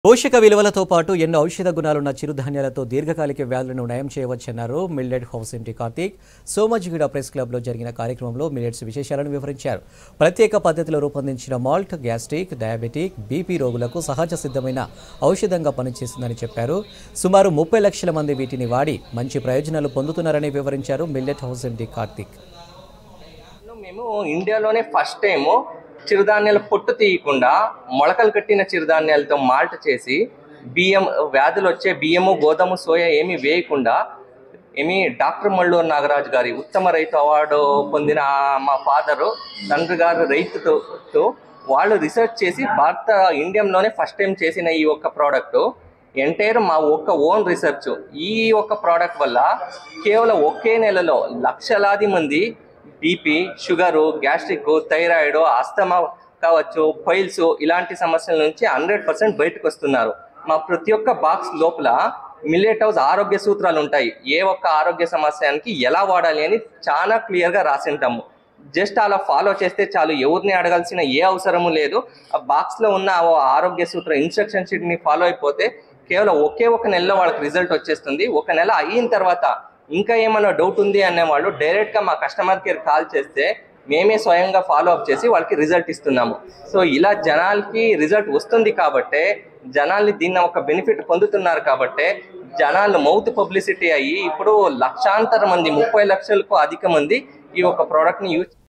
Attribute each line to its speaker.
Speaker 1: పోషక విలువలతో పాటు ఎన్నో ఔషధ గుణాలున్న చిరుధాన్యాలతో దీర్ఘకాలిక వ్యాధులను నయం చేయవచ్చన్నారు millet house MT Karthik Somajiguda press క్లబ్లో జరిగిన కార్యక్రమంలో మిల్లెట్స్ విశేషాలను వివరించారు ప్రత్యేక పద్ధతిలో రూపొందించిన మాల్ట్ గ్యాస్ట్రిక్ డయాబెటిక్ బీపీ రోగులకు సహజ సిద్ధమైన ఔషధంగా పనిచేస్తుందని చెప్పారు సుమారు ముప్పై లక్షల మంది వీటిని వాడి మంచి ప్రయోజనాలు పొందుతున్నారని వివరించారు మిల్లెట్ హౌస్ ఎంటీ కార్తీక్
Speaker 2: మేము ఇండియాలోనే ఫస్ట్ టైం చిరుధాన్యాల పొట్టు తీయకుండా మొలకలు కట్టిన చిరుధాన్యాలతో మాల్ట్ చేసి బియ్యం వ్యాధులు వచ్చే బియ్యము గోధుమ సోయా ఏమీ వేయకుండా ఏమి డాక్టర్ మల్లూరు నాగరాజు గారి ఉత్తమ రైతు అవార్డు పొందిన మా ఫాదరు తండ్రి గారు రైతుతో తో వాళ్ళు రీసెర్చ్ చేసి భారత ఇండియంలోనే ఫస్ట్ టైం చేసిన ఈ ఒక్క ప్రోడక్ట్ ఎంటైర్ మా ఒక్క ఓన్ రీసెర్చ్ ఈ ఒక్క ప్రోడక్ట్ వల్ల కేవలం ఒకే నెలలో లక్షలాది మంది BP sugar gastric thyroid asthma కావచ్చు ఫైల్స్ ఇలాంటి సమస్యల నుంచి హండ్రెడ్ పర్సెంట్ బయటకు వస్తున్నారు మా ప్రతి ఒక్క బాక్స్ లోపల మిల్లెట్ హౌస్ ఆరోగ్య సూత్రాలు ఉంటాయి ఏ ఒక్క ఆరోగ్య సమస్యానికి ఎలా వాడాలి అని చాలా క్లియర్గా రాసింటాము జస్ట్ అలా ఫాలో చేస్తే చాలు ఎవరిని అడగాల్సిన ఏ అవసరము లేదు ఆ బాక్స్లో ఉన్న ఆ ఆరోగ్య సూత్ర ఇన్స్ట్రక్షన్ షీట్ని ఫాలో అయిపోతే కేవలం ఒకే ఒక నెలలో వాళ్ళకి రిజల్ట్ వచ్చేస్తుంది ఒక నెల అయిన తర్వాత ఇంకా ఏమైనా డౌట్ ఉంది అనేవాళ్ళు డైరెక్ట్గా మా కస్టమర్ కేర్ కాల్ చేస్తే మేమే స్వయంగా ఫాలో అప్ చేసి వాళ్ళకి రిజల్ట్ ఇస్తున్నాము సో ఇలా జనాలకి రిజల్ట్ వస్తుంది కాబట్టే జనాల్ని దీన్ని ఒక బెనిఫిట్ పొందుతున్నారు కాబట్టే జనాలు మౌత్ పబ్లిసిటీ అయ్యి ఇప్పుడు లక్షాంతర మంది ముప్పై లక్షలకు అధిక మంది ఈ ఒక ప్రోడక్ట్ని యూజ్